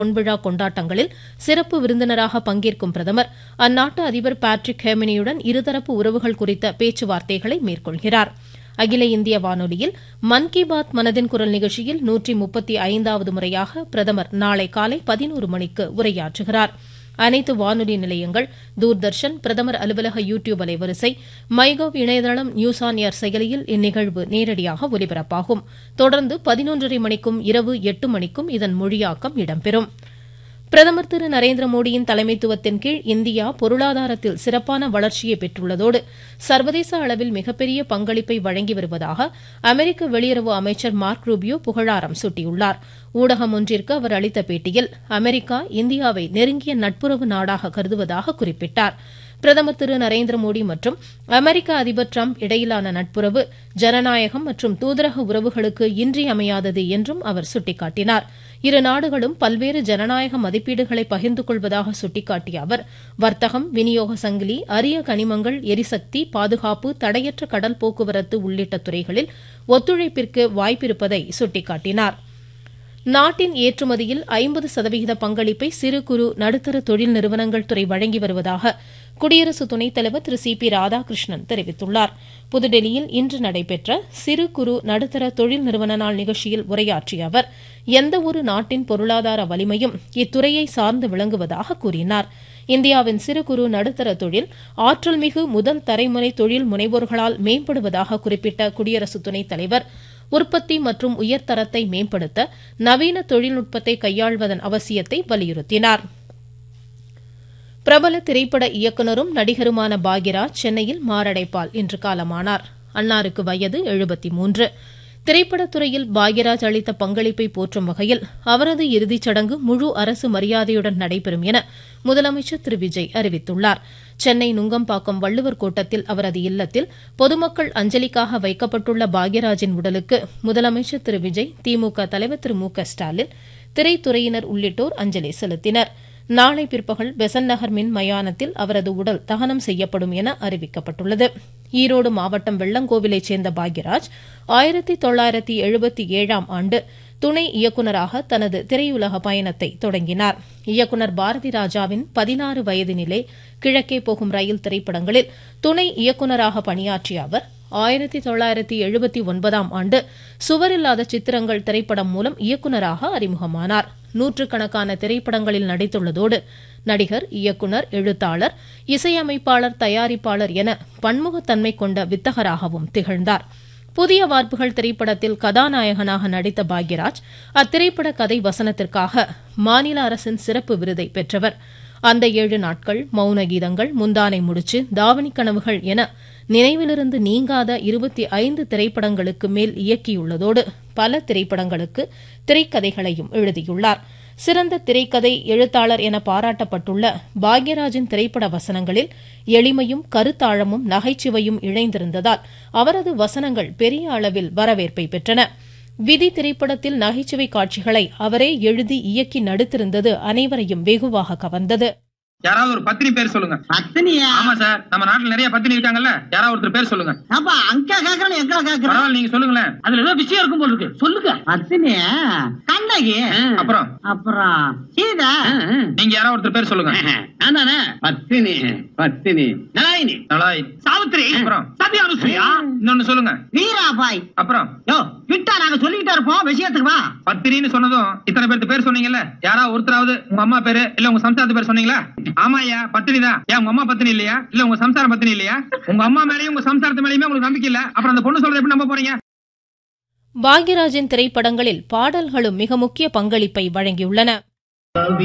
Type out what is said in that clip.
பொன்விழா கொண்டாட்டங்களில் சிறப்பு விருந்தினராக பங்கேற்கும் பிரதமர் அந்நாட்டு அதிபர் பேட்ரிக் ஹேமனியுடன் இருதரப்பு உறவுகள் குறித்த பேச்சுவார்த்தைகளை மேற்கொள்கிறார் அகில இந்திய வானொலியில் மன் கி பாத் மனதின் குரல் நிகழ்ச்சியில் நூற்றி முப்பத்தி ஐந்தாவது முறையாக பிரதமர் நாளை காலை பதினோரு மணிக்கு உரையாற்றுகிறார் அனைத்து வானொலி நிலையங்கள் தூர்தர்ஷன் பிரதமர் அலுவலக யூ டியூப் அலைவரிசை மைகவ் இணையதளம் நியூஸ் ஆன் ஏர் செயலியில் இந்நிகழ்வு நேரடியாக ஒலிபரப்பாகும் தொடர்ந்து பதினொன்றரை மணிக்கும் இரவு எட்டு மணிக்கும் இதன் மொழியாக்கம் இடம்பெறும் பிரதமர் திரு நரேந்திர மோடியின் தலைமைத்துவத்தின் கீழ் இந்தியா பொருளாதாரத்தில் சிறப்பான வளர்ச்சியை பெற்றுள்ளதோடு சர்வதேச அளவில் மிகப்பெரிய பங்களிப்பை வழங்கி வருவதாக அமெரிக்க வெளியுறவு அமைச்சர் மார்க் ரூபியோ புகழாரம் சூட்டியுள்ளார் ஊடகம் ஒன்றிற்கு அவர் அளித்த பேட்டியில் அமெரிக்கா இந்தியாவை நெருங்கிய நட்புறவு நாடாக கருதுவதாக குறிப்பிட்டார் பிரதமர் திரு நரேந்திர மோடி மற்றும் அமெரிக்க அதிபர் டிரம்ப் இடையிலான நட்புறவு ஜனநாயகம் மற்றும் தூதரக உறவுகளுக்கு இன்றியமையாதது என்றும் அவர் சுட்டிக்காட்டினார் இரு நாடுகளும் பல்வேறு ஜனநாயக மதிப்பீடுகளை பகிர்ந்து கொள்வதாக சுட்டிக்காட்டிய அவர் வர்த்தகம் விநியோக சங்கிலி அரிய கனிமங்கள் எரிசக்தி பாதுகாப்பு தடையற்ற கடல் போக்குவரத்து உள்ளிட்ட துறைகளில் ஒத்துழைப்பிற்கு வாய்ப்பிருப்பதை சுட்டிக்காட்டினார் நாட்டின் ஏற்றுமதியில் ஐம்பது சதவிகித பங்களிப்பை சிறு குறு நடுத்தர தொழில் நிறுவனங்கள் துறை வழங்கி வருவதாக குடியரசு துணைத் தலைவர் திரு சி பி ராதாகிருஷ்ணன் தெரிவித்துள்ளார் புதுடெல்லியில் இன்று நடைபெற்ற சிறு குறு நடுத்தர தொழில் நிறுவன நாள் நிகழ்ச்சியில் உரையாற்றிய அவர் எந்தவொரு நாட்டின் பொருளாதார வலிமையும் இத்துறையை சார்ந்து விளங்குவதாக கூறினார் இந்தியாவின் சிறு குறு நடுத்தர தொழில் ஆற்றல் மிகு முதல் தலைமுறை தொழில் முனைவோர்களால் மேம்படுவதாக குறிப்பிட்ட குடியரசு துணைத் தலைவர் உற்பத்தி மற்றும் உயர்தரத்தை மேம்படுத்த நவீன தொழில்நுட்பத்தை கையாள்வதன் அவசியத்தை வலியுறுத்தினார் பிரபல திரைப்பட இயக்குநரும் நடிகருமான பாக்யராஜ் சென்னையில் மாரடைப்பால் இன்று காலமானார் அன்னாருக்கு வயது எழுபத்தி மூன்று திரைப்படத்துறையில் பாக்யராஜ் அளித்த பங்களிப்பை போற்றும் வகையில் அவரது இறுதிச் சடங்கு முழு அரசு மரியாதையுடன் நடைபெறும் என முதலமைச்சர் திரு விஜய் அறிவித்துள்ளார் சென்னை நுங்கம்பாக்கம் வள்ளுவர் கோட்டத்தில் அவரது இல்லத்தில் பொதுமக்கள் அஞ்சலிக்காக வைக்கப்பட்டுள்ள பாக்யராஜின் உடலுக்கு முதலமைச்சர் திரு விஜய் திமுக தலைவர் திரு மு க ஸ்டாலின் திரைத்துறையினர் உள்ளிட்டோர் அஞ்சலி செலுத்தினர் நாளை பிற்பகல் பெசன் நகர் மின் மயானத்தில் அவரது உடல் தகனம் செய்யப்படும் என அறிவிக்கப்பட்டுள்ளது ஈரோடு மாவட்டம் வெள்ளங்கோவிலைச் சேர்ந்த பாக்யராஜ் ஆயிரத்தி தொள்ளாயிரத்தி எழுபத்தி ஏழாம் ஆண்டு துணை இயக்குநராக தனது திரையுலக பயணத்தை தொடங்கினார் இயக்குநர் பாரதி ராஜாவின் பதினாறு வயதினிலே கிழக்கே போகும் ரயில் திரைப்படங்களில் துணை இயக்குநராக பணியாற்றிய அவர் ஆயிரத்தி தொள்ளாயிரத்தி எழுபத்தி ஒன்பதாம் ஆண்டு சுவரில்லாத சித்திரங்கள் திரைப்படம் மூலம் இயக்குநராக அறிமுகமானார் நூற்றுக்கணக்கான திரைப்படங்களில் நடித்துள்ளதோடு நடிகர் இயக்குநர் எழுத்தாளர் இசையமைப்பாளர் தயாரிப்பாளர் என பன்முகத்தன்மை கொண்ட வித்தகராகவும் திகழ்ந்தார் புதிய வார்ப்புகள் திரைப்படத்தில் கதாநாயகனாக நடித்த பாக்யராஜ் அத்திரைப்பட கதை வசனத்திற்காக மாநில அரசின் சிறப்பு விருதை பெற்றவர் அந்த ஏழு நாட்கள் மௌன கீதங்கள் முந்தானை முடிச்சு தாவணி கனவுகள் என நினைவிலிருந்து நீங்காத இருபத்தி ஐந்து திரைப்படங்களுக்கு மேல் இயக்கியுள்ளதோடு பல திரைப்படங்களுக்கு திரைக்கதைகளையும் எழுதியுள்ளார் சிறந்த திரைக்கதை எழுத்தாளர் என பாராட்டப்பட்டுள்ள பாக்யராஜின் திரைப்பட வசனங்களில் எளிமையும் கருத்தாழமும் நகைச்சுவையும் இணைந்திருந்ததால் அவரது வசனங்கள் பெரிய அளவில் வரவேற்பை பெற்றன விதி திரைப்படத்தில் நகைச்சுவை காட்சிகளை அவரே எழுதி இயக்கி நடித்திருந்தது அனைவரையும் வெகுவாக கவர்ந்தது யாராவது ஒரு பத்தினி பேர் சொல்லுங்க பத்தினியா ஆமா சார் நம்ம நாட்டுல நிறைய பத்தினி இருக்காங்கல்ல யாராவது ஒருத்தர் பேர் சொல்லுங்க அப்பா அங்க கேக்குறேன் எங்க கேக்குறேன் பரவாயில்ல நீங்க சொல்லுங்களேன் அதுல ஏதோ விஷயம் இருக்கும் போல இருக்கு சொல்லுங்க பத்தினியா கண்ணகி அப்புறம் அப்புறம் சீதா நீங்க யாராவது ஒருத்தர் பேர் சொல்லுங்க நான் தானே பத்தினி பத்தினி நலாயினி நலாய் சாவித்திரி அப்புறம்? சத்யானுஸ்ரீயா இன்னொன்னு சொல்லுங்க வீராபாய் அப்புறம் யோ விட்டா நாங்க சொல்லிக்கிட்டே இருப்போம் விஷயத்துக்கு வா பத்திரின்னு சொன்னதும் இத்தனை பேருக்கு பேர் சொன்னீங்கல்ல யாராவது ஒருத்தராவது உங்க அம்மா பேரு இல்ல உங்க சம்சாரத்து பேர் சொன்னீங்களா ஆமா ஐயா பத்தினி தான் ஏன் உங்க அம்மா பத்தினி இல்லையா இல்ல உங்க சம்சாரம் பத்தினி இல்லையா உங்க அம்மா மேலயும் உங்க சம்சாரத்து மேலயுமே உங்களுக்கு நம்பிக்கை இல்ல அப்புறம் அந்த பொண்ணு சொல்றது எப்படி நம்ப போறீங்க பாக்யராஜின் திரைப்படங்களில் பாடல்களும் மிக முக்கிய பங்களிப்பை வழங்கியுள்ளன